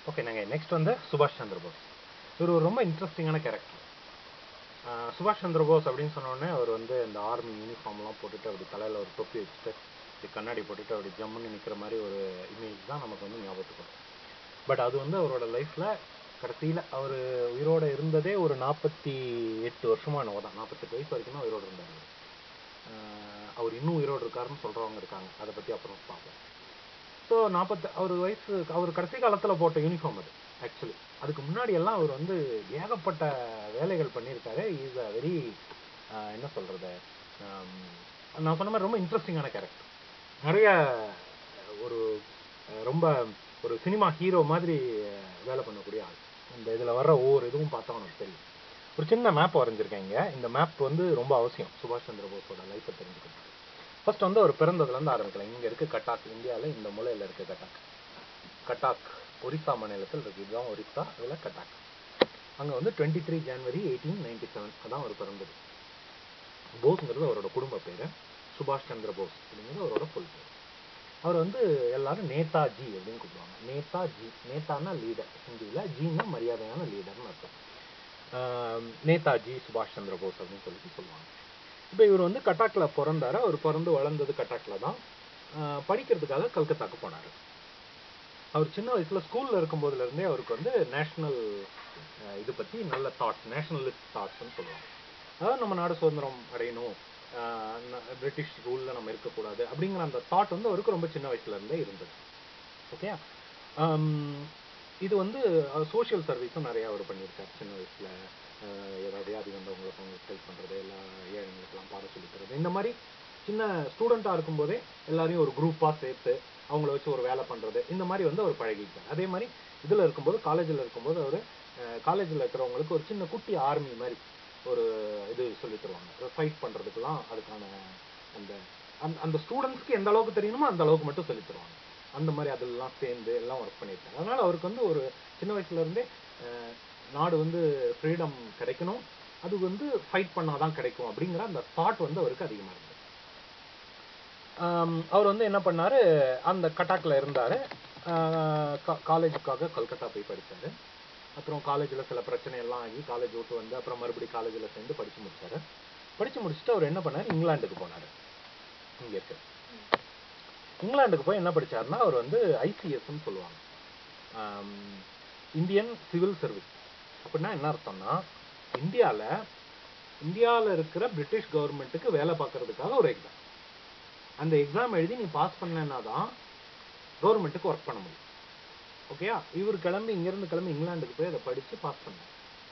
Okay நாங்கள் next வந்து சுபாஷ் சந்திர போஸ் இவர் ஒரு ரொம்ப இன்ட்ரெஸ்டிங்கான கேரக்டர் சுபாஷ் சந்திர போஸ் அப்படின்னு சொன்ன உடனே அவர் வந்து இந்த ஆர்மி யூனிஃபார்ம்லாம் போட்டுட்டு அப்படி தலையில் ஒரு தொப்பி வச்சுட்டு இப்படி கண்ணாடி போட்டுட்டு அப்படி ஜம்முன்னு நிற்கிற மாதிரி ஒரு இமேஜ் தான் நமக்கு வந்து ஞாபகத்துக்கு வரும் பட் அது வந்து அவரோட லைஃப்பில் கடைசியில் அவர் உயிரோட இருந்ததே ஒரு நாற்பத்தி எட்டு வருஷமா என்னவோ தான் நாற்பத்தெட்டு வயசு வரைக்கும் தான் உயிரோடு இருந்தார் அவரு. ஆஹ் அவர் இன்னும் உயிரோடு இருக்காருன்னு சொல்கிறவங்க இருக்காங்க அதை பற்றி அப்புறம் பார்ப்போம் ஸோ நாற்பத்தி அவர் வயசு அவர் கடைசி காலத்தில் போட்ட யூனிஃபார்ம் அது ஆக்சுவலி அதுக்கு முன்னாடி எல்லாம் அவர் வந்து ஏகப்பட்ட வேலைகள் பண்ணியிருக்காரு இஸ் அ வெரி என்ன சொல்கிறது நான் சொன்ன மாதிரி ரொம்ப இன்ட்ரெஸ்டிங்கான கேரக்டர் நிறைய ஒரு அஹ், ரொம்ப ஒரு சினிமா ஹீரோ மாதிரி அஹ், வேலை பண்ணக்கூடிய ஆள் இந்த இதில் வர்ற ஒவ்வொரு இதுவும் பார்த்தா உனக்கு தெரியும் ஒரு சின்ன மேப் வரைஞ்சிருக்கேன் இங்க இந்த மேப் வந்து ரொம்ப அவசியம் சுபாஷ் சந்திர போஸோட லைஃப்பை தெரிஞ்சுக்கணும் ஃபர்ஸ்ட் வந்து அவர் பிறந்ததுலேருந்து ஆரம்பிக்கலாம் இங்கே இருக்கு கட்டாக் இந்தியாவில் இந்த மூலையில் இருக்கு கட்டாக் கட்டாக் ஒரிசா மாநிலத்தில் இருக்கு இதுதான் ஒரிசா அதில் கட்டாக் அங்கே வந்து twenty three January eighteen ninety seven அதான் அவர் பிறந்தது போஸ்ங்கிறது அவரோட குடும்ப பேர் சுபாஷ் சந்திர போஸ் அப்படிங்கிறது அவரோட ஃபுல் பேர் அவர் வந்து எல்லாரும் நேதாஜி அப்படின்னு கூப்பிடுவாங்க நேதாஜி நேதான்னா லீடர் ஹிந்தியில் ஜின்னா மரியாதையான லீடர்னு அர்த்தம் ஆஹ் நேதாஜி சுபாஷ் சந்திர போஸ் அப்படின்னு சொல்லிட்டு சொல்லுவாங்க இப்போ இவர் வந்து கட்டாக்கில் பிறந்தாரு அவர் பிறந்து வளர்ந்தது கட்டாக்கில் தான் ஆஹ் படிக்கிறதுக்காக கல்கத்தாக்கு போனார் அவர் சின்ன வயசுல ஸ்கூல்ல இருக்கும்போதுல இருந்தே அவருக்கு வந்து நேஷனல் இது பத்தி நல்ல தாட்ஸ் நேஷனலிஸ்ட் தாட்ஸ்னு சொல்லுவாங்க அதாவது நம்ம நாடு சுதந்திரம் அடையணும் ஆஹ் ந- பிரிட்டிஷ் ரூல்ல நம்ம இருக்கக்கூடாது அப்படிங்கிற அந்த தாட் வந்து அவருக்கு ரொம்ப சின்ன வயசுல இருந்தே இருந்தது ஓகே இது வந்து சோஷியல் சர்வீஸும் நிறைய அவர் பண்ணியிருக்காரு சின்ன வயசுல ஆஹ் ஏதாவது வியாதி வந்தவங்களுக்கு அவங்களுக்கு ஹெல்ப் பண்றது எல்லா ஏழைங்களுக்கெல்லாம் பாட சொல்லித் தர்றது இந்த மாதிரி சின்ன ஸ்டூடெண்ட்டாக இருக்கும்போதே எல்லாரையும் ஒரு குரூப்பாக சேர்த்து அவங்கள வச்சு ஒரு வேலை பண்ணுறது இந்த மாதிரி வந்து அவர் பழகிட்டார் அதே மாதிரி இதில் இருக்கும்போது காலேஜில் இருக்கும்போது அவர் காலேஜில் இருக்கிறவங்களுக்கு ஒரு சின்ன குட்டி ஆர்மி மாதிரி ஒரு இது சொல்லி தருவாங்க ஃபைட் பண்ணுறதுக்கெல்லாம் அதுக்கான அந்த அந்த அந்த ஸ்டூடெண்ட்ஸ்க்கு எந்த அளவுக்கு தெரியணுமோ அந்த அளவுக்கு மட்டும் சொல்லி தருவாங்க அந்த மாதிரி அதெல்லாம் சேர்ந்து எல்லாம் ஒர்க் பண்ணியிருக்காரு அதனால அவருக்கு வந்து ஒரு சின்ன வயசுல இருந்தே அஹ், நாடு வந்து ஃப்ரீடம் கிடைக்கணும் அது வந்து ஃபைட் பண்ணாதான் கிடைக்கும் அப்படிங்கிற அந்த தாட் வந்து அவருக்கு அதிகமாக இருந்தது ஆம், அவர் வந்து என்ன பண்ணாரு அந்த கட்டாக்ல இருந்தாரு காலேஜுக்காக கல்கத்தா போய் படிச்சாரு அப்புறம் காலேஜில் சில பிரச்சனை எல்லாம் ஆகி காலேஜ் விட்டு வந்து அப்புறம் மறுபடியும் காலேஜில் சேர்ந்து படிச்சு முடிச்சாரு படிச்சு முடிச்சுட்டு அவர் என்ன பண்ணாரு இங்கிலாந்துக்கு போனாரு இங்க இருக்கு இங்கிலாந்துக்கு போய் என்ன படிச்சாருன்னா அவர் வந்து ஐசிஎஸ்ன்னு சொல்லுவாங்க ஆம், இந்தியன் சிவில் சர்வீஸ் அப்படின்னா என்ன அர்த்தம்னா இந்தியால இந்தியால இருக்கிற பிரிட்டிஷ் கவர்மெண்ட்டுக்கு வேலை பார்க்கறதுக்காக ஒரு எக்ஸாம் அந்த எக்ஸாம் எழுதி நீ பாஸ் பண்ணனா தான் கவர்மெண்ட்டுக்கு ஒர்க் பண்ண முடியும் ஓகேயா இவர் கிளம்பி இங்கிருந்து கிளம்பி இங்கிலாந்துக்கு போய் அதை படிச்சு பாஸ் பண்ணார்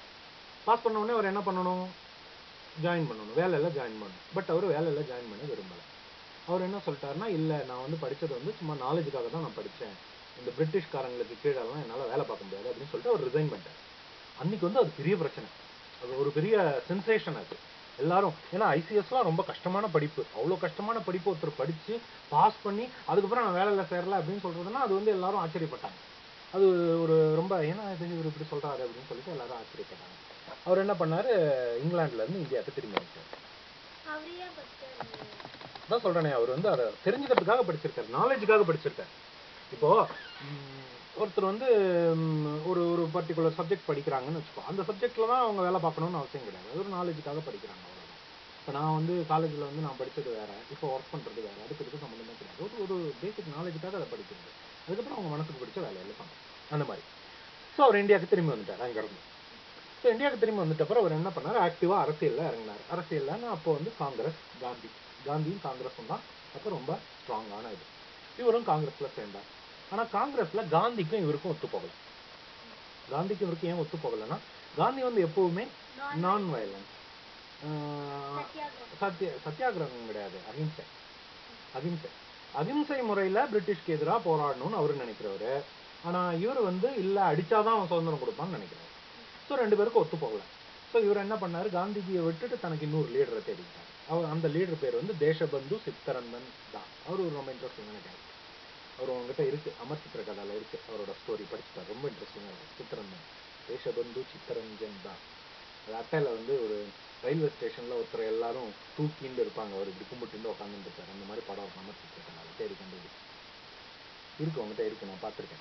பாஸ் பண்ண உடனே அவர் என்ன பண்ணணும் ஜாயின் பண்ணணும் வேலையில ஜாயின் பண்ணணும் பட் அவர் வேலையில ஜாயின் பண்ண விரும்பல அவர் என்ன சொல்லிட்டாருன்னா இல்ல நான் வந்து படிச்சது வந்து சும்மா நாலேஜுக்காக தான் நான் படிச்சேன் இந்த பிரிட்டிஷ்காரங்களுக்கு கீழெல்லாம் என்னால வேலை பார்க்க முடியாது அப்படின்னு சொல்லிட்டு அவர் ரிசைன் பண்ணிட்டார் அன்னைக்கு வந்து அது பெரிய பிரச்சனை அது ஒரு பெரிய சென்சேஷன் அது எல்லாரும் ஏன்னா ஐசிஎஸ்லாம் ரொம்ப கஷ்டமான படிப்பு அவ்வளோ கஷ்டமான படிப்பு ஒருத்தர் படிச்சு பாஸ் பண்ணி அதுக்கப்புறம் நான் வேலையில சேரல அப்படின்னு சொல்றதுன்னா அது வந்து எல்லாரும் ஆச்சரியப்பட்டாங்க அது ஒரு ரொம்ப ஏன்னா இது இவர் இப்படி சொல்றாரு அப்படின்னு சொல்லிட்டு எல்லாரும் ஆச்சரியப்பட்டாங்க அவர் என்ன பண்ணாரு இங்கிலாந்துல இருந்து இந்தியாவுக்கு திரும்பி வந்துட்டார் அவர் ஏன் படிச்சாரு அதான் சொல்றேனே அவர் வந்து அதை தெரிஞ்சுக்கிறதுக்காக படிச்சிருக்காரு நாலேஜுக்காக படிச்சிருக்காரு இப்போ ம், ஒருத்தர் வந்து ம், ஒரு ஒரு பர்டிகுலர் சப்ஜெக்ட் படிக்கிறாங்கன்னு வச்சுக்கோ அந்த சப்ஜெக்ட்ல தான் அவங்க வேலை பார்க்கணும்னு அவசியம் கிடையாது அது ஒரு நாலேஜுக்காக படிக்கிறாங்க அவ்வளவுதான் இப்போ நான் வந்து காலேஜில் வந்து நான் படிச்சது வேற இப்போ ஒர்க் பண்றது வேற அதுக்கு இதுக்கு சம்மந்தமே கிடையாது ஒரு ஒரு பேசிக் நாலேஜுக்காக அதை படிக்கிறது அதுக்கப்புறம் அவங்க மனசுக்கு பிடிச்ச வேலையில பண்ணணும் அந்த மாதிரி ஸோ அவர் இந்தியாவுக்கு திரும்பி வந்துட்டார் அங்கிருந்து ஸோ இந்தியாவுக்கு திரும்பி வந்துட்ட அப்புறம் அவர் என்ன பண்ணார் ஆக்டிவா அரசியல்ல இறங்கினார் அரசியல்ல அப்போ வந்து காங்கிரஸ் காந்தி காந்தியும் காங்கிரஸும் தான் அப்போ ரொம்ப ஸ்ட்ராங்கான இது இவரும் காங்கிரஸ்ல சேர்ந்தார் ஆனா காங்கிரஸ்ல காந்திக்கும் இவருக்கும் ஒத்து போகல காந்திக்கும் இவருக்கும் ஏன் ஒத்து போகலைன்னா காந்தி வந்து எப்பவுமே நான் வயலன்ஸ் சத்தியாகிரகம் சத்திய சத்தியாகிரகம் கிடையாது அகிம்சை அகிம்சை அகிம்சை முறையில பிரிட்டிஷ்க்கு எதிரா போராடணும்னு அவரு நினைக்கிறவரு ஆனா இவர் வந்து இல்ல அடிச்சாதான் அவன் சுதந்திரம் கொடுப்பான்னு நினைக்கிறாரு ஸோ ரெண்டு பேருக்கும் ஒத்து போகல ஸோ இவர் என்ன பண்ணாரு காந்திஜியை விட்டுட்டு தனக்கு இன்னொரு லீடரை தேடிக்கிட்டார் அவர் அந்த லீடர் பேர் வந்து தேசபந்து சித்தரந்தன் தான் அவர் ஒரு ரொம்ப இன்ட்ரெஸ்டிங்கான கேரக்டர் அவர் உங்ககிட்ட இருக்கு அமர் சித்திர கதால இருக்கு அவரோட ஸ்டோரி படிச்சுட்டார் ரொம்ப இன்ட்ரெஸ்டிங்காக இருக்கு சித்தரந்தன் தேசபந்து சித்தரஞ்சன் தான் அது அட்டையில வந்து ஒரு ரயில்வே ஸ்டேஷன்ல ஒருத்தர் எல்லாரும் தூக்கிண்டு இருப்பாங்க அவர் இப்படி கும்பிட்டு உட்காந்துட்டு இருப்பாரு அந்த மாதிரி படம் இருக்கும் அமர் சித்திர கதால தேடி கண்டுபிடி இருக்கு உங்ககிட்ட இருக்கு நான் பார்த்திருக்கேன்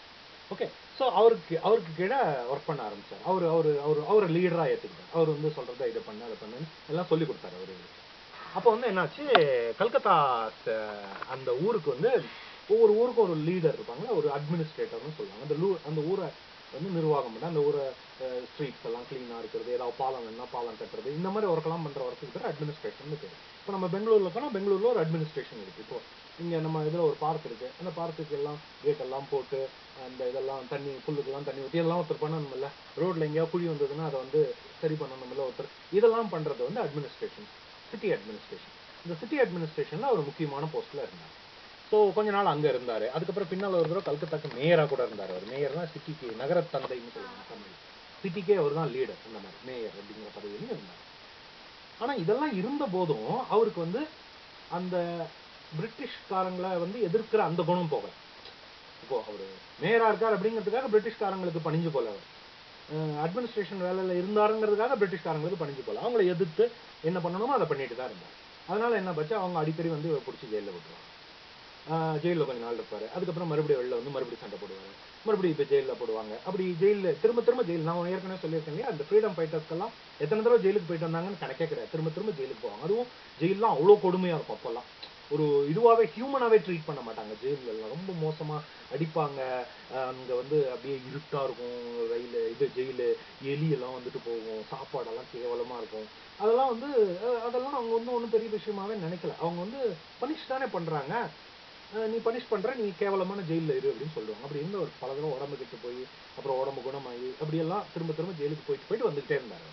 ஓகே ஸோ அவருக்கு அவருக்கு கீழே ஒர்க் பண்ண ஆரம்பிச்சார் அவர் அவர் அவர் அவர் லீடராக ஏற்றுக்கிட்டார் அவர் வந்து சொல்கிறத இதை பண்ணு அதை பண்ணுன்னு எல்லாம் சொல்லி கொடுத்தாரு அவரு அப்போ வந்து என்னாச்சு கல்கத்தா ச- அந்த ஊருக்கு வந்து ஒவ்வொரு ஊருக்கும் ஒரு லீடர் இருப்பாங்க ஒரு அட்மினிஸ்ட்ரேட்டர்னு சொல்லுவாங்க அந்த லூ அந்த ஊரை வந்து நிர்வாகம் பண்ண அந்த ஊரை ஸ்ட்ரீட்ஸ் எல்லாம் க்ளீனாக இருக்கிறது ஏதாவது பாலம் வேணும்னா பாலம் கட்டுறது இந்த மாதிரி ஒர்க்கெல்லாம் பண்ணுற ஒர்க்குக்கு பேர் அட்மினிஸ்ட்ரேஷன் பேர் இப்போ நம்ம பெங்களூர்ல இருக்கோம்னா பெங்களூர்ல ஒரு அட்மினிஸ்ட்ரேஷன் இருக்கு இப்போ இங்க நம்ம இதுல ஒரு பார்க் இருக்கு அந்த பார்க்குக்கு எல்லாம் கேட் எல்லாம் போட்டு அந்த இதெல்லாம் தண்ணி புல்லுக்கெல்லாம் தண்ணி ஊற்றி எல்லாம் ஒருத்தர் பண்ணணும்ல ரோட்ல எங்கேயாவது குழி வந்ததுன்னா அதை வந்து சரி பண்ணணும்ல ஒருத்தர் இதெல்லாம் பண்றது வந்து அட்மினிஸ்ட்ரேஷன் சிட்டி அட்மினிஸ்ட்ரேஷன் இந்த சிட்டி அட்மினிஸ்ட்ரேஷன்ல அவர் முக்கியமான போஸ்ட்ல இருந்தார் ஸோ கொஞ்ச நாள் அங்க இருந்தாரு அதுக்கப்புறம் பின்னால் ஒரு தடவை கல்கத்தாக்கு மேயரா கூட இருந்தார் அவர் மேயர்னா சிட்டிக்கு நகர தந்தைன்னு சொல்லுவாங்க தமிழ் சிட்டிக்கே அவர் தான் லீடர் அந்த மாதிரி மேயர் அப்படிங்கிற பதவியிலும் இருந்தார் ஆனா இதெல்லாம் இருந்த போதும் அவருக்கு வந்து அந்த பிரிட்டிஷ்காரங்களை வந்து எதிர்க்கிற அந்த குணம் போகல இப்போ அவர் மேயரா இருக்கார் அப்படிங்கிறதுக்காக பிரிட்டிஷ்காரங்களுக்கு பணிஞ்சு போல அவர் அட்மினிஸ்ட்ரேஷன் வேலையில இருந்தாருங்கிறதுக்காக பிரிட்டிஷ்காரங்களுக்கு பணிஞ்சு போல அவங்கள எதிர்த்து என்ன பண்ணணுமோ அதை பண்ணிட்டு தான் இருந்தார் அதனால என்ன பச்சு அவங்க அடிக்கடி வந்து இவரை பிடிச்சி ஜெயிலில் விட்டுருவாங்க ஜெயிலில் கொஞ்ச நாள் இருப்பாரு அதுக்கப்புறம் மறுபடியும் வெளில வந்து மறுபடியும் சண்டை போடுவாரு மறுபடியும் இப்போ ஜெயிலில் போடுவாங்க அப்படி ஜெயிலில் திரும்ப திரும்ப ஜெயில் நான் ஏற்கனவே சொல்லியிருக்கேன் இல்லையா அந்த ஃப்ரீடம் ஃபைட்டர்ஸ்க்கெல்லாம் எத்தனை தடவை ஜெயிலுக்கு போயிட்டு வந்தாங்கன்னு கணக்கே கிடையாது திரும்ப திரும்ப ஜெயிலுக்கு போவாங்க அதுவும் ஜெயிலெலாம் அவ்வளோ கொடுமையாக இருக்கும் அப்போல்லாம் ஒரு இதுவாகவே ஹியூமனாகவே ட்ரீட் பண்ண மாட்டாங்க ஜெயிலெல்லாம் ரொம்ப மோசமாக அடிப்பாங்க அஹ் அங்க வந்து அப்படியே இருட்டா இருக்கும் ரயில் இது ஜெயிலு எலி எல்லாம் வந்துட்டு போகும் சாப்பாடெல்லாம் கேவலமா இருக்கும் அதெல்லாம் வந்து அஹ் அதெல்லாம் அவங்க வந்து ஒன்றும் பெரிய விஷயமாவே நினைக்கல அவங்க வந்து பனிஷ் தானே பண்றாங்க அஹ் நீ பனிஷ் பண்ற நீ கேவலமான ஜெயில்ல இரு அப்படின்னு சொல்லுவாங்க அப்படி இருந்து ஒரு பல தடவை உடம்பு கெட்டு போய் அப்புறம் உடம்பு குணமாகி அப்படியெல்லாம் திரும்ப திரும்ப ஜெயிலுக்கு போயிட்டு போயிட்டு வந்துகிட்டே இருந்தாரு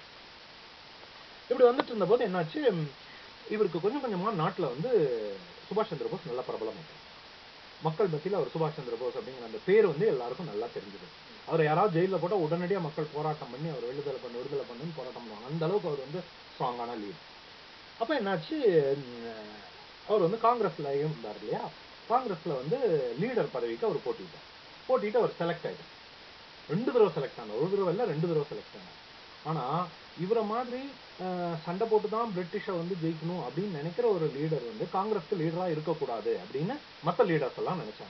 இப்படி வந்துட்டு இருந்த போது என்னாச்சு ம், இவருக்கு கொஞ்சம் கொஞ்சமா நாட்டுல வந்து சுபாஷ் சந்திர போஸ் நல்லா பிரபலமாயிட்டார் மக்கள் மத்தியில அவர் சுபாஷ் சந்திர போஸ் அப்படிங்கிற அந்த பேர் வந்து எல்லாருக்கும் நல்லா தெரிஞ்சது அவர் யாராவது ஜெயிலில் போட்டால் உடனடியாக மக்கள் போராட்டம் பண்ணி அவர் விடுதலை பண்ணு விடுதலை பண்ணுன்னு போராட்டம் பண்ணுவாங்க அந்த அளவுக்கு அவர் வந்து ஸ்ட்ராங்கான லீட் அப்போ என்னாச்சு ம், அவர் வந்து காங்கிரஸ்லயும் இருந்தார் இல்லையா காங்கிரஸ்ல வந்து லீடர் பதவிக்கு அவர் போட்டிட்டார் போட்டிட்டு அவர் செலக்ட் ஆயிட்டார் ரெண்டு தடவை செலக்ட் ஆனார் ஒரு தடவை இல்லை ரெண்டு தடவை செலக்ட் ஆனார் ஆனா இவரை மாதிரி அஹ், சண்டை போட்டு தான் பிரிட்டிஷை வந்து ஜெயிக்கணும் அப்படின்னு நினைக்கிற ஒரு லீடர் வந்து காங்கிரஸ்க்கு லீடரா இருக்கக்கூடாது அப்படின்னு மற்ற லீடர்ஸ் எல்லாம் நினைச்சாங்க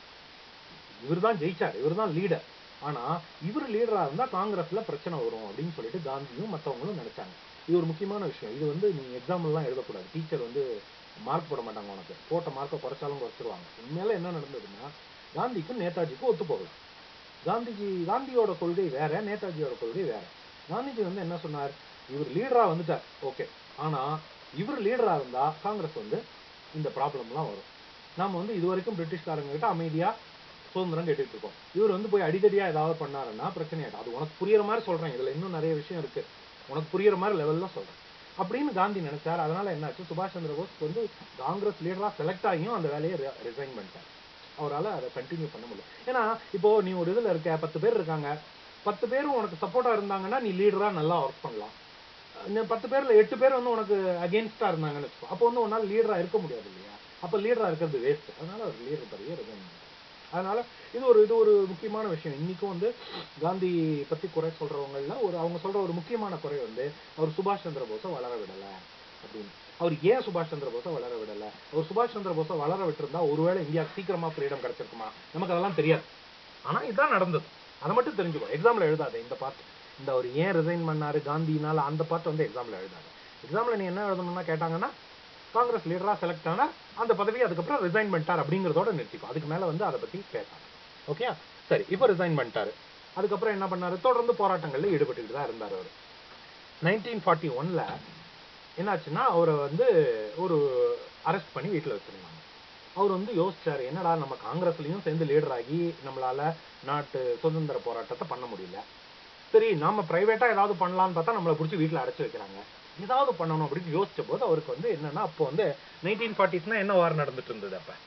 இவர் தான் ஜெயிச்சார் இவர் தான் லீடர் ஆனா இவர் லீடரா இருந்தா காங்கிரஸ்ல பிரச்சனை வரும் அப்படின்னு சொல்லிட்டு காந்தியும் மத்தவங்களும் நினைச்சாங்க இது ஒரு முக்கியமான விஷயம் இது வந்து நீ எக்ஸாம் எல்லாம் எழுதக்கூடாது டீச்சர் வந்து மார்க் போட மாட்டாங்க உனக்கு போட்ட மார்க்கை குறைச்சாலும் குறைச்சிருவாங்க உண்மையில என்ன நடந்ததுன்னா காந்திக்கும் நேதாஜிக்கும் ஒத்து போகல காந்திஜி காந்தியோட கொள்கை வேற நேதாஜியோட கொள்கை வேற காந்திஜி வந்து என்ன சொன்னார் இவர் லீடரா வந்துட்டார் ஓகே ஆனா இவர் லீடரா இருந்தா காங்கிரஸ் வந்து இந்த ப்ராப்ளம்லாம் வரும் நாம வந்து இது வரைக்கும் பிரிட்டிஷ்காரங்க கிட்ட அமைதியா சுதந்திரம் கேட்டுட்டு இருக்கோம் இவர் வந்து போய் அடிதடியா ஏதாவது பண்ணாருன்னா பிரச்சனை ஆயிடும் அது உனக்கு புரியுற மாதிரி சொல்றேன் இதுல இன்னும் நிறைய விஷயம் இருக்கு உனக்கு புரியுற மாதிரி லெவல்ல சொல்றேன் அப்படின்னு காந்தி நினைச்சார் அதனால என்னாச்சு சுபாஷ் சந்திர போஸ் வந்து காங்கிரஸ் லீடரா செலக்ட் ஆகியும் அந்த வேலையை ரிசைன் பண்ணிட்டார் அவரால அதை கண்டினியூ பண்ண முடியல ஏன்னா இப்போ நீ ஒரு இதுல இருக்க பத்து பேர் இருக்காங்க பத்து பேரும் உனக்கு சப்போர்ட்டா இருந்தாங்கன்னா நீ லீடரா நல்லா ஒர்க் பண்ணலாம் இந்த பத்து பேர்ல எட்டு பேர் வந்து உனக்கு அகேன்ஸ்டா இருந்தாங்கன்னு வச்சுக்கோ அப்போ வந்து உன்னால லீடரா இருக்க முடியாது இல்லையா அப்ப லீடரா இருக்கிறது வேஸ்ட் அதனால அவர் லீடர் பதவியை ரிசைன் பண்ணிட்டார் அதனால இது ஒரு இது ஒரு முக்கியமான விஷயம் இன்னைக்கும் வந்து காந்தி பத்தி குறை சொல்றவங்கல ஒரு அவங்க சொல்ற ஒரு முக்கியமான குறை வந்து அவர் சுபாஷ் சந்திர போஸை வளர விடல அப்படின்னு அவர் ஏன் சுபாஷ் சந்திர போஸை வளர விடல அவர் சுபாஷ் சந்திர போஸை வளர விட்டிருந்தா ஒருவேளை இந்தியா சீக்கிரமா ஃப்ரீடம் கிடைச்சிருக்குமா நமக்கு அதெல்லாம் தெரியாது ஆனா இதுதான் நடந்தது அதை மட்டும் தெரிஞ்சுக்கோ எக்ஸாம்ல எழுதாத இந்த பார்ட் இந்த அவர் ஏன் ரிசைன் பண்ணாரு காந்தினால அந்த பார்ட் வந்து எக்ஸாம்ல எழுதாத எக்ஸாம்ல நீ என்ன எழுதணும்னா கேட்டாங்கன்னா காங்கிரஸ் லீடரா செலக்ட் ஆனா அந்த பதவி அதுக்கப்புறம் ரிசைன் பண்ணிட்டார் அப்படிங்கறதோட நிறுத்திக்கும் அதுக்கு மேல வந்து அதை பத்தி பேசாது ஓகே சரி இப்போ ரிசைன் பண்ணிட்டாரு அதுக்கப்புறம் என்ன பண்ணாரு தொடர்ந்து போராட்டங்கள்ல ஈடுபட்டுக்கிட்டு தான் இருந்தார் அவர் நைன்டீன் ஃபார்ட்டி ஒன்ல என்னாச்சுன்னா அவரை வந்து ஒரு அரெஸ்ட் பண்ணி வீட்டில் வச்சிருந்தாங்க அவர் வந்து யோசிச்சாரு என்னடா நம்ம காங்கிரஸ்லயும் சேர்ந்து லீடர் ஆகி நம்மளால நாட்டு சுதந்திர போராட்டத்தை பண்ண முடியல சரி நாம பிரைவேட்டா ஏதாவது பண்ணலாம்னு பார்த்தா நம்மளை பிடிச்சி வீட்டில் அடைச்சு வைக்கிறாங்க ஏதாவது பண்ணணும் அப்படின்னு யோசிச்ச போது அவருக்கு வந்து என்னன்னா அப்போ வந்து நைன்டீன் ஃபார்ட்டிஸ்னா என்ன வார் நடந்துட்டு இருந்தது அப்ப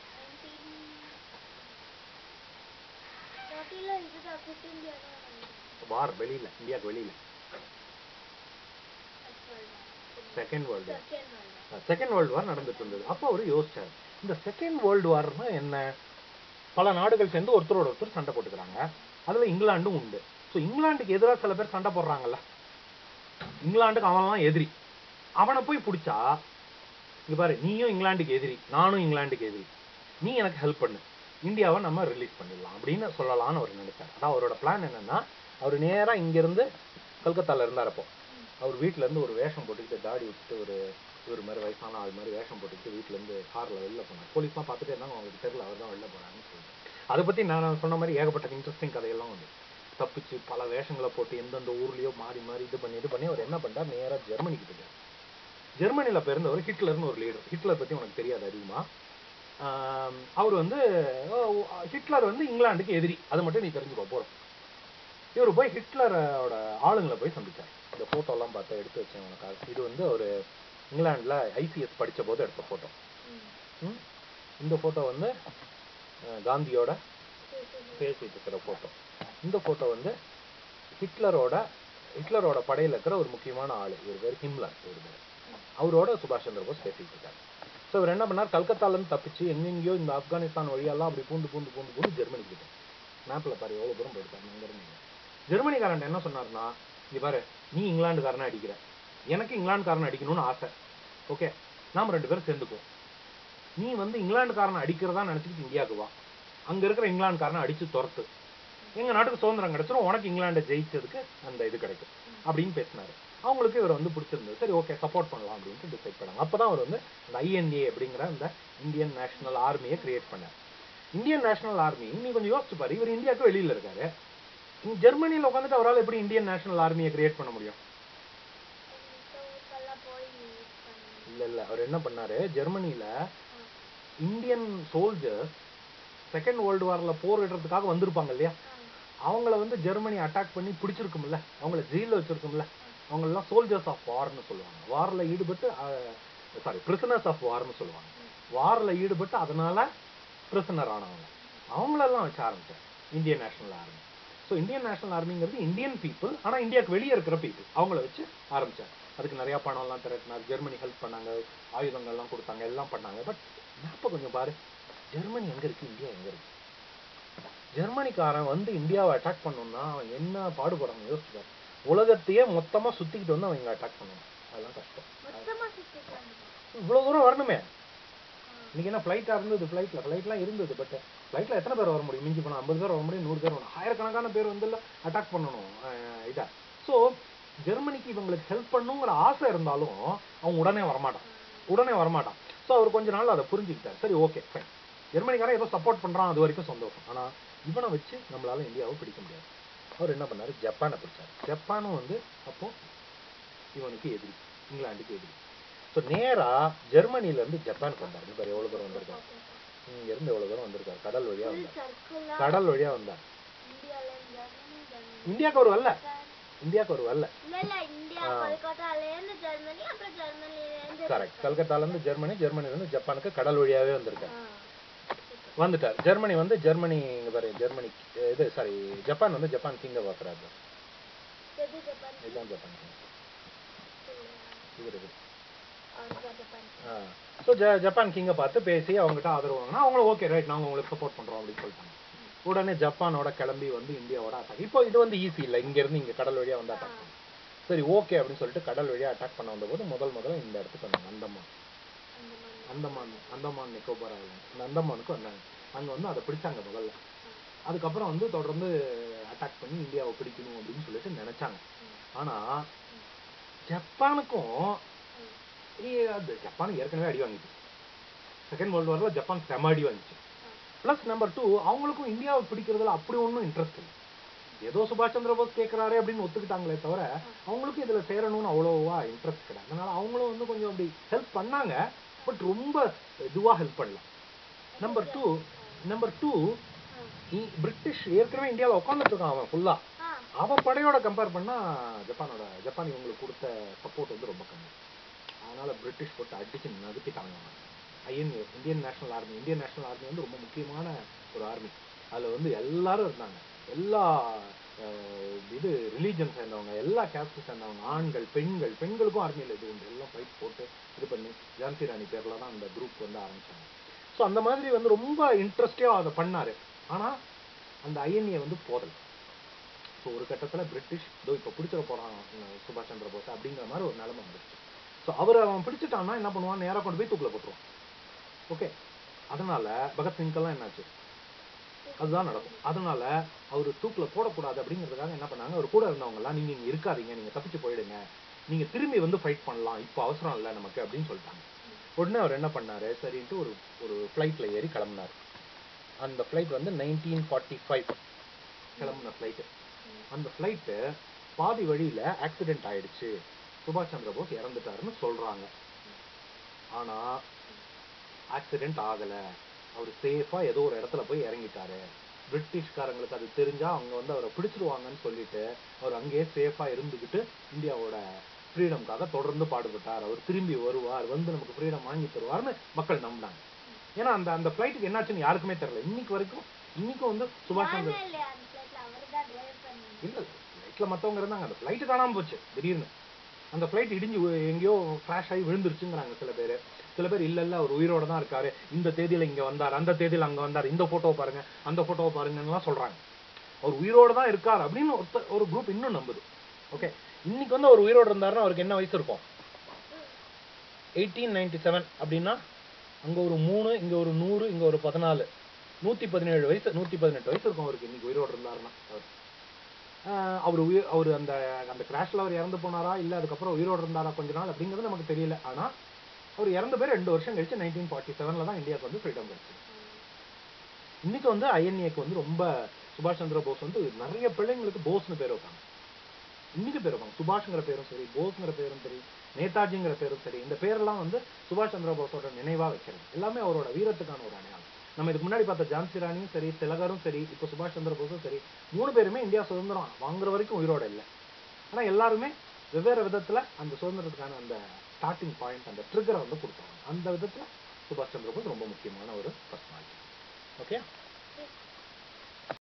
ஃபார்ட்டில இதுதான் குட் இந்தியா தான் வார் வெளியில இந்தியாவுக்கு வெளியில second world second world second world war நடந்துட்டு இருந்தது அப்போ அவர் யோசிச்சார் இந்த செகண்ட் வேர்ல்டு வார்னா என்ன பல நாடுகள் சேர்ந்து ஒருத்தரோட ஒருத்தர் சண்டை போட்டுக்கிறாங்க அதுல இங்கிலாண்டும் உண்டு ஸோ இங்கிலாந்துக்கு எதிராக சில பேர் சண்டை போடுறாங்கல்ல இங்கிலாந்துக்கு அவன்லாம் எதிரி அவனை போய் பிடிச்சா இங்க பாரு நீயும் இங்கிலாந்துக்கு எதிரி நானும் இங்கிலாந்துக்கு எதிரி நீ எனக்கு ஹெல்ப் பண்ணு இந்தியாவை நம்ம ரிலீஸ் பண்ணிடலாம் அப்படின்னு சொல்லலாம்னு அவர் நினைச்சார் அதான் அவரோட பிளான் என்னன்னா அவர் நேரா இங்கிருந்து கல்கத்தால இருந்தார் அப்போ அவர் வீட்ல இருந்து ஒரு வேஷம் போட்டுக்கிட்டு தாடி விட்டுட்டு ஒரு இவர் மாதிரி வயசான ஆள் மாதிரி வேஷம் போட்டுக்கிட்டு வீட்ல இருந்து கார்ல வெளில போனார் போலீஸ்லாம் பார்த்துட்டே இருந்தாங்க அவங்களுக்கு தெரியல அவர் தான் வெளில போறாருன்னு சொல்லிட்டு அதை பத்தி நான் சொன்ன மாதிரி ஏகப்பட்ட இன்ட்ரெஸ்டிங் கதையெல்லாம் வந்து தப்பிச்சு பல வேஷங்களை போட்டு எந்தெந்த ஊர்லயோ மாறி மாறி இது பண்ணி இது பண்ணி அவர் என்ன பண்ணிட்டார் நேரா ஜெர்மனிக்கு போயிட்டார் ஜெர்மனில பிறந்தவர் ஹிட்லர்னு ஒரு லீடர் ஹிட்லர் பத்தி உனக்கு தெரியாது அதிகமா ஆம், அவர் வந்து அஹ், ஹிட்லர் வந்து இங்கிலாந்துக்கு எதிரி அது மட்டும் நீ தெரிஞ்சுக்கோ போறோம் இவர் போய் ஹிட்லரோட ஆளுங்களை போய் சந்திச்சார் இந்த photo எல்லாம் பார்த்து எடுத்து வச்சேன் உனக்கு இது வந்து ஒரு இங்கிலாந்துல ஐசிஎஸ் படிச்ச போது எடுத்த போட்டோ ம். இந்த போட்டோ வந்து அஹ், காந்தியோட சரி, சரி. பேசிட்டு இருக்கிற போட்டோ இந்த போட்டோ வந்து ஹிட்லரோட ஹிட்லரோட படையில இருக்கிற ஒரு முக்கியமான ஆளு இவர் பேர் ஹிம்லர் இவர் பேர் அவரோட சுபாஷ் சந்திர போஸ் பேசிட்டு இருக்காரு ஸோ இவர் என்ன பண்ணார் கல்கத்தால இருந்து தப்பிச்சு எங்கெங்கேயோ இந்த ஆப்கானிஸ்தான் வழியெல்லாம் அப்படி பூந்து பூந்து பூந்து பூந்து ஜெர்மனிக்கு போயிட்டார் மேப்ல பாரு எவ்வளவு தூரம் போயிருக்காரு அங்க இருந்து ஜெர்மனிக்காரன் என்ன சொன்னாருன்னா இங்க பாரு நீ இங்கிலாந்துக்காரனை அடிக்கிற எனக்கு இங்கிலாந்துக்காரனை அடிக்கணும்னு ஆசை ஓகே நாம ரெண்டு பேரும் சேர்ந்துக்குவோம் நீ வந்து இங்கிலாந்துக்காரனை அடிக்கிறதா நினைச்சிட்டு இந்தியாவுக்கு வா அங்க இருக்கிற இங்கிலாந்துக்காரனை அடிச்சு துரத்து எங்க நாட்டுக்கு சுதந்திரம் கிடைச்சிரும் உனக்கு இங்கிலாண்டை ஜெயிச்சதுக்கு அந்த இது கிடைக்கும் அப்படின்னு பேசினாரு அவங்களுக்கு இவர் வந்து பிடிச்சிருந்தது சரி ஓகே சப்போர்ட் பண்ணலாம் அப்படின்ட்டு டிசைட் பண்ணாங்க அப்பதான் அவர் வந்து அந்த ஐஎன்ஏ அப்படிங்கிற அந்த இந்தியன் நேஷனல் ஆர்மியை கிரியேட் பண்ணார் இந்தியன் நேஷனல் ஆர்மி நீ கொஞ்சம் யோசிச்சு பாரு இவர் இந்தியாவுக்கு வெளியில இருக்காரு இங்க ஜெர்மனியில உட்காந்துட்டு அவரால் எப்படி இந்தியன் நேஷனல் ஆர்மியை கிரியேட் பண்ண முடியும் இந்த ஊருக்கெல்லாம் போய் இது பண்ணி- இல்ல இல்ல அவர் என்ன பண்ணாரு ஜெர்மனியில இந்தியன் சோல்ஜர்ஸ் செகண்ட் வேர்ல்டு வார்ல போரிடுறதுக்காக வந்திருப்பாங்க இல்லையா ஆ. அவங்கள வந்து ஜெர்மனி அட்டாக் பண்ணி பிடிச்சிருக்கும்ல அவங்கள ஜெயில வச்சிருக்கும்ல அவங்க எல்லாம் சோல்ஜர்ஸ் ஆஃப் வார்னு சொல்லுவாங்க வார்ல ஈடுபட்டு சாரி பிரிசனர்ஸ் ஆஃப் வார்னு சொல்லுவாங்க வார்ல ஈடுபட்டு அதனால பிரிசனர் ஆனவங்க அவங்களெல்லாம் வச்சு ஆரம்பிச்சார் Indian national army so Indian national ஆர்மிங்கிறது இந்தியன் பீப்புள் ஆனா இந்தியாவுக்கு வெளியே இருக்கிற பீப்புள் அவங்கள வச்சு ஆரம்பிச்சார் அதுக்கு நிறைய பணம் எல்லாம் திரட்டினார் ஜெர்மனி ஹெல்ப் பண்ணாங்க ஆயுதங்கள் எல்லாம் கொடுத்தாங்க எல்லாம் பண்ணாங்க பட் மேப்பை கொஞ்சம் பாரு ஜெர்மனி எங்க இருக்கு இந்தியா எங்க இருக்கு ஜெர்மனிக்காரன் வந்து இந்தியாவை அட்டாக் பண்ணணும்னா அவன் என்ன பாடுபடுறான் யோசிச்சு பாரு உலகத்தையே மொத்தமா சுத்திக்கிட்டு வந்து அவன் இங்க அட்டாக் பண்ணணும் அதெல்லாம் கஷ்டம் மொத்தமா சுத்திட்டாங்க இவ்வளவு தூரம் வரணுமே ஆ. இன்னைக்கு என்ன ஃப்ளைட்டா இருந்தது ஃப்ளைட்ல ஃப்ளைட்லாம் இருந்தது பட் ஃப்ளைட்ல எத்தனை பேர் வர முடியும் மிஞ்சி போனா ஐம்பது பேர் வர முடியும் நூறு பேர் வரணும் ஆயிரக்கணக்கான பேர் வந்து அட்டாக் பண்ணணும் அஹ் இதா ஸோ ஜெர்மனிக்கு இவங்களுக்கு ஹெல்ப் பண்ணுங்கிற ஆசை இருந்தாலும் அவன் உடனே வரமாட்டான் உடனே வரமாட்டான் ஸோ அவர் கொஞ்ச நாள் அதை புரிஞ்சுக்கிட்டார் சரி ஓகே ஃபைன் ஜெர்மனிக்காரன் ஏதோ சப்போர்ட் பண்றான் அது வரைக்கும் சந்தோஷம் ஆனா இவனை வச்சு நம்மளால இந்தியாவை பிடிக்க முடியாது அவர் என்ன பண்ணாரு ஜப்பானை பிடிச்சாரு ஜப்பானும் வந்து அப்போ இவனுக்கு எதிரி இங்கிலாந்துக்கு எதிரி ஸோ நேரா ஜெர்மனில இருந்து ஜப்பானுக்கு வந்தார் இங்க பாரு எவ்வளவு தூரம் வந்திருக்காரு இங்க இருந்து எவ்வளவு தூரம் வந்திருக்காரு கடல் வழியா Full வந்தார் circle ஆ கடல் வழியா வந்தார் இந்தியால இருந்து ஜெர்மனி, ஜெர்மனி. இந்தியாவுக்கு ஒரு வரல இந்தியாவுக்கு ஒரு வரல இல்ல இல்ல இந்தியா ஆ. கொல்கத்தால இருந்து ஜெர்மனி அப்புறம் ஜெர்மனில இருந்து கரெக்ட் கல்கத்தால இருந்து ஜெர்மனி ஜெர்மனில இருந்து ஜப்பானுக்கு கடல் வழியாவே வந்திருக்காரு ஆ. வந்துட்டார் ஜெர்மனி வந்து ஜெர்மனி இங்க பாரு ஜெர்மனி இது சாரி ஜப்பான் வந்து ஜப்பான் கிங்க பாக்குறாரு எது ஜப்பான் இதுதான் ஜப்பான் king. இவர் இது அவர் ஜப்பான் ஸோ ஜப்பான் கிங்கை பார்த்து பேசி அவங்ககிட்ட ஆதரவு வாங்கினா அவங்களும் ஓகே ரைட் நாங்கள் உங்களுக்கு சப்போர்ட் பண்றோம் அப்படின்னு சொல்லிட்டாங்க உடனே ஜப்பானோட கிளம்பி வந்து இந்தியாவோட அட்டாக் இப்போ இது வந்து ஈஸி இல்லை இங்க இருந்து இங்க கடல் வழியா வந்து அட்டாக் பண்ண சரி ஓகே அப்படின்னு சொல்லிட்டு கடல் வழியா அட்டாக் பண்ண வந்தபோது முதல் முதல்ல இந்த இடத்துக்கு வந்தாங்க அந்தமான் அந்த மாதிரி அந்தமான் அந்தமான் நிக்கோபார் ஐலாண்ட் இந்த அந்தமானுக்கு வந்தாங்க அங்க வந்து அதை பிடிச்சாங்க முதல்ல அதுக்கப்புறம் வந்து தொடர்ந்து அட்டாக் பண்ணி இந்தியாவை பிடிக்கணும் அப்படின்னு சொல்லிட்டு நினைச்சாங்க ஆனா ஜப்பானுக்கும் இ- அது ஜப்பான் ஏற்கனவே அடி வாங்கிச்சு செகண்ட் வேர்ல்டு வார்ல ஜப்பான் செம அடி வாங்கிச்சு பிளஸ் நம்பர் டூ அவங்களுக்கும் இந்தியாவை பிடிக்கிறதுல அப்படி ஒன்றும் இன்ட்ரெஸ்ட் இல்லை ஏதோ சுபாஷ் சந்திர போஸ் கேட்கறாரு அப்படின்னு ஒத்துக்கிட்டாங்களே தவிர அவங்களுக்கும் இதுல சேரணும்னு அவ்வளோவா இன்ட்ரெஸ்ட் கிடையாது அதனால அவங்களும் வந்து கொஞ்சம் அப்படி ஹெல்ப் பண்ணாங்க பட் ரொம்ப இதுவா ஹெல்ப் பண்ணல number two number two British ஏற்கனவே இந்தியாவில் உட்காந்துட்டு இருக்கான் அவன் ஃபுல்லா ஆ அவன் படையோட கம்பேர் பண்ணா ஜப்பானோட ஜப்பான் இவங்களுக்கு கொடுத்த சப்போர்ட் வந்து ரொம்ப கம்மி அதனால பிரிட்டிஷ் போட்டு அடிச்சு நதுக்கிட்டாங்க அவன் INA Indian national army Indian national army வந்து ரொம்ப முக்கியமான ஒரு ஆர்மி அதுல வந்து எல்லாரும் இருந்தாங்க எல்லா அஹ், இது ரிலீஜன் சேர்ந்தவங்க எல்லா கேஸ்ட் சேர்ந்தவங்க ஆண்கள் பெண்கள் பெண்களுக்கும் ஆர்மியில் இது உண்டு எல்லாம் ஃபைட் போட்டு இது பண்ணி ஜான்சி ராணி பேர்ல தான் அந்த குரூப் வந்து ஆரம்பிச்சாங்க ஸோ அந்த மாதிரி வந்து ரொம்ப இன்ட்ரெஸ்டே அதை பண்ணாரு ஆனா அந்த ஐஎன்ஏ வந்து போதல் ஸோ ஒரு கட்டத்துல பிரிட்டிஷ் இதோ இப்போ பிடிச்சிட போறான் அஹ், சுபாஷ் சந்திர போஸ் அப்படிங்கிற மாதிரி ஒரு நிலைமை வந்துருச்சு ஸோ அவர் அவன் பிடிச்சிட்டான்னா என்ன பண்ணுவான் நேரா கொண்டு போய் தூக்கில் போட்டுருவான் ஓகே அதனால பகத்சிங்க்கெல்லாம் என்னாச்சு அதுதான் நடக்கும் அதனால அவர் தூக்குல போடக்கூடாது அப்படிங்கிறதுக்காக என்ன பண்ணாங்க அவர் கூட இருந்தவங்க எல்லாம் நீங்க இங்க இருக்காதீங்க நீங்க தப்பிச்சு போயிடுங்க நீங்க திரும்பி வந்து ஃபைட் பண்ணலாம் இப்போ அவசரம் இல்லை நமக்கு அப்படின்னு சொல்லிட்டாங்க உடனே அவர் என்ன பண்ணாரு சரின்ட்டு ஒரு ஒரு ஃப்ளைட்ல ஏறி கிளம்புனாரு அந்த ஃப்ளைட் வந்து நைன்டீன் ஃபார்ட்டி ஃபைவ் கிளம்புன ஃப்ளைட்டு அந்த ஃப்ளைட்டு பாதி வழியில ஆக்சிடென்ட் ஆயிடுச்சு சுபாஷ் சந்திர போஸ் இறந்துட்டாருன்னு சொல்றாங்க ஆனா ஆக்சிடென்ட் ஆகல அவர் சேஃபா ஏதோ ஒரு இடத்துல போய் இறங்கிட்டாரு பிரிட்டிஷ்காரங்களுக்கு அது தெரிஞ்சா அவங்க வந்து அவரை பிடிச்சிருவாங்கன்னு சொல்லிட்டு அவர் அங்கேயே சேஃபா இருந்துகிட்டு இந்தியாவோட ஃப்ரீடம்காக தொடர்ந்து பாடுபட்டார் அவர் திரும்பி வருவார் வந்து நமக்கு ஃப்ரீடம் வாங்கி தருவார்னு மக்கள் நம்பினாங்க ஏன்னா அந்த அந்த ஃப்ளைட்டுக்கு என்னாச்சுன்னு யாருக்குமே தெரியல இன்னைக்கு வரைக்கும் இன்னைக்கும் வந்து சுபாஷ் சந்திர நானே இல்லையா அந்த ஃபிளைட்ல அவர் தான் டிரைவ் பண்ணி இல்ல ஃப்ளைட்ல மத்தவங்க இருந்தாங்க அந்த ஃப்ளைட் காணாம போச்சு திடீர்னு அந்த ஃப்ளைட் இடிஞ்சு வி- எங்கேயோ கிராஷ் ஆகி விழுந்துருச்சுங்கிறாங்க சில பேர் சில பேர் இல்ல இல்ல அவர் உயிரோட தான் இருக்காரு இந்த தேதியில இங்க வந்தார் அந்த தேதியில அங்க வந்தார் இந்த போட்டோவை பாருங்க அந்த போட்டோவை பாருங்கன்னு சொல்றாங்க அவர் உயிரோட தான் இருக்கார் அப்படின்னு ஒருத்த ஒரு குரூப் இன்னும் நம்புது ஓகே இன்னைக்கு வந்து அவர் உயிரோட இருந்தாருன்னா அவருக்கு என்ன வயசு இருக்கும் எயிட்டீன் நைன்டி செவன் அப்படின்னா அங்க ஒரு மூணு இங்க ஒரு நூறு இங்க ஒரு பதினாலு நூத்தி பதினேழு வயசு நூத்தி பதினெட்டு வயசு இருக்கும் அவருக்கு இன்னைக்கு உயிரோட இருந்தாருன்னா அவர் ஆஹ் அவர் உயிர் அவர் அந்த அந்த கிராஷ்ல அவர் இறந்து போனாரா இல்ல அதுக்கப்புறம் உயிரோட இருந்தாரா கொஞ்ச நாள் அப்படிங்கிறது நமக்கு தெரியல ஆனா அவர் இறந்த பேர் ரெண்டு வருஷம் கழிச்சு நைன்டீன் ஃபார்ட்டி செவன்ல தான் இந்தியாவுக்கு வந்து ஃப்ரீடம் கிடைச்சது இன்னைக்கு வந்து ஐஎன்ஏக்கு வந்து ரொம்ப சுபாஷ் சந்திர போஸ் வந்து நிறைய பிள்ளைங்களுக்கு போஸ்னு பேர் வைப்பாங்க இன்னைக்கு பேர் வைப்பாங்க சுபாஷ்ங்கிற பேரும் சரி போஸ்ங்கிற பேரும் சரி நேதாஜிங்கிற பேரும் சரி இந்த பேரெல்லாம் வந்து சுபாஷ் சந்திர போஸோட நினைவா வைக்கிறது எல்லாமே அவரோட வீரத்துக்கான ஒரு அடையாளம் நம்ம இதுக்கு முன்னாடி பார்த்த ஜான்சி ராணியும் சரி திலகரும் சரி இப்போ சுபாஷ் சந்திர போஸும் சரி மூணு பேருமே இந்தியா சுதந்திரம் வாங்குற வரைக்கும் உயிரோட இல்லை ஆனா எல்லாருமே வெவ்வேறு விதத்துல அந்த சுதந்திரத்துக்கான அந்த ஸ்டார்டிங் பாயிண்ட் அந்த ட்ரிகரை வந்து கொடுத்தாங்க அந்த விதத்துல சுபாஷ் சந்திர போஸ் ரொம்ப முக்கியமான ஒரு பர்சனாலிட்டி ஓகே